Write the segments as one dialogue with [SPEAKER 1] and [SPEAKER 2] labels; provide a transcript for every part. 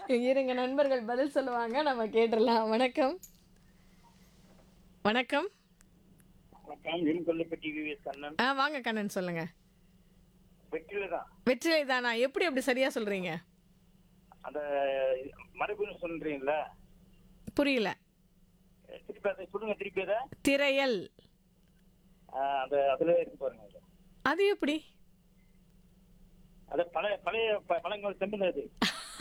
[SPEAKER 1] இருங்க நண்பர்கள் பதில் சொல்லுவாங்க நம்ம கேட்டுடலாம் வணக்கம் வணக்கம்
[SPEAKER 2] வணக்கம் விரும்பொல்லப்பட்டி விவிஎஸ் கண்ணன்
[SPEAKER 1] ஆ வாங்க கண்ணன் சொல்லுங்க
[SPEAKER 2] வெற்றில தான்
[SPEAKER 1] வெற்றிலை தானா எப்படி அப்படி சரியா சொல்றீங்க
[SPEAKER 2] அந்த மரபுன்னு சொல்றீங்களா
[SPEAKER 1] புரியல
[SPEAKER 2] திருப்பி அதை சொல்லுங்க திருப்பி அதை
[SPEAKER 1] திரையல்
[SPEAKER 2] ஆஹ் அந்த அதுல இருக்கு பாருங்க அது.
[SPEAKER 1] அது எப்படி
[SPEAKER 2] அது பழைய பழைய ப- பழங்கள் செம்புல அது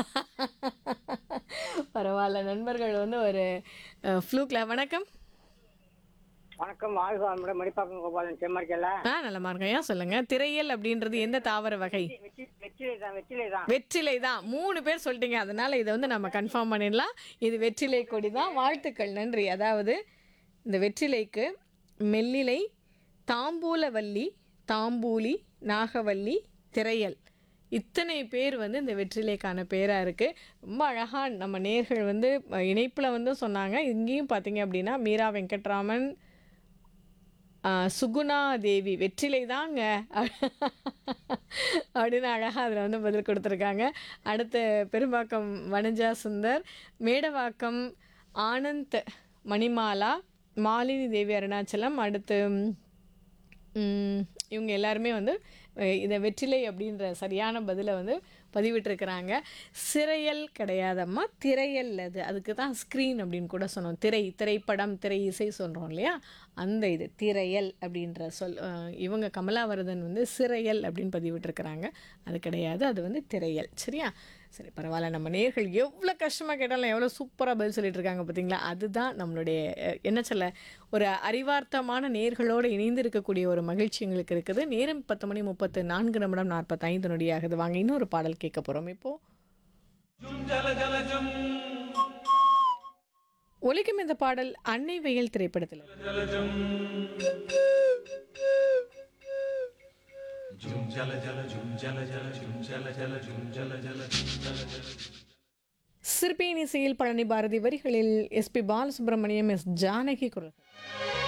[SPEAKER 1] பரவாயில்ல நண்பர்கள் வந்து ஒரு ஃப்ளூக்ல வணக்கம்
[SPEAKER 3] வணக்கம் வாழ்க மேடம் மணிப்பாக்கம் கோபாலன் செம்மறிக்கல
[SPEAKER 1] ஆ நல்லமா இருக்கேன் ஏன் சொல்லுங்க திரையல் அப்படின்றது எந்த தாவர வகை
[SPEAKER 3] வெற்றி வெற்றிலை தான் வெற்றிலை தான்
[SPEAKER 1] வெற்றிலை தான் மூணு பேர் சொல்லிட்டீங்க அதனால இதை வந்து நம்ம கன்ஃபார்ம் பண்ணிடலாம் இது வெற்றிலை கொடி தான் வாழ்த்துக்கள் நன்றி அதாவது இந்த வெற்றிலைக்கு மெல்லிலை தாம்பூலவல்லி தாம்பூலி நாகவல்லி திரையல் இத்தனை பேர் வந்து இந்த வெற்றிலைக்கான பேராக இருக்குது ரொம்ப அழகாக நம்ம நேர்கள் வந்து இணைப்பில் வந்து சொன்னாங்க இங்கேயும் பார்த்தீங்க அப்படின்னா மீரா வெங்கட்ராமன் ஆ, சுகுணா தேவி வெற்றிலை தாங்க அப்படின்னு அழகாக அதில் வந்து பதில் கொடுத்துருக்காங்க அடுத்து பெரும்பாக்கம் வனஜா சுந்தர் மேடவாக்கம் ஆனந்த் மணிமாலா மாலினி தேவி அருணாச்சலம் அடுத்து ம், இவங்க எல்லாருமே வந்து அஹ், இந்த வெற்றிலை அப்படின்ற சரியான பதிலை வந்து பதிவிட்டிருக்கிறாங்க சிறையல் கிடையாதம்மா திரையல் அது அதுக்கு தான் ஸ்க்ரீன் அப்படின்னு கூட சொன்னோம் திரை திரைப்படம் திரை இசை சொல்கிறோம் இல்லையா அந்த இது திரையல் அப்படின்ற சொல் அஹ், இவங்க கமலாவரதன் வந்து சிறையல் அப்படின்னு பதிவிட்டிருக்கிறாங்க அது கிடையாது அது வந்து திரையல் சரியா சரி பரவாயில்ல நம்ம நேர்கள் எவ்வளோ கஷ்டமாக கேட்டாலும் எவ்வளோ சூப்பராக பதில் சொல்லிட்டு இருக்காங்க பார்த்தீங்களா அதுதான் நம்மளுடைய அஹ், என்ன சொல்ல ஒரு அறிவார்த்தமான நேர்களோடு இணைந்து இருக்கக்கூடிய ஒரு மகிழ்ச்சி எங்களுக்கு இருக்குது நேரம் பத்து மணி முப்பத்து நான்கு நிமிடம் நாற்பத்தைந்து நொடியாகுது வாங்க இன்னொரு பாடல் கேட்க போகிறோம் இப்போ ஒலிக்கும் இந்த பாடல் அன்னை வெயில் திரைப்படத்தில் சிற்பியின் இசையில் பழனி பாரதி வரிகளில் எஸ்பி பாலசுப்ரமணியம் எஸ் ஜானகி குரல்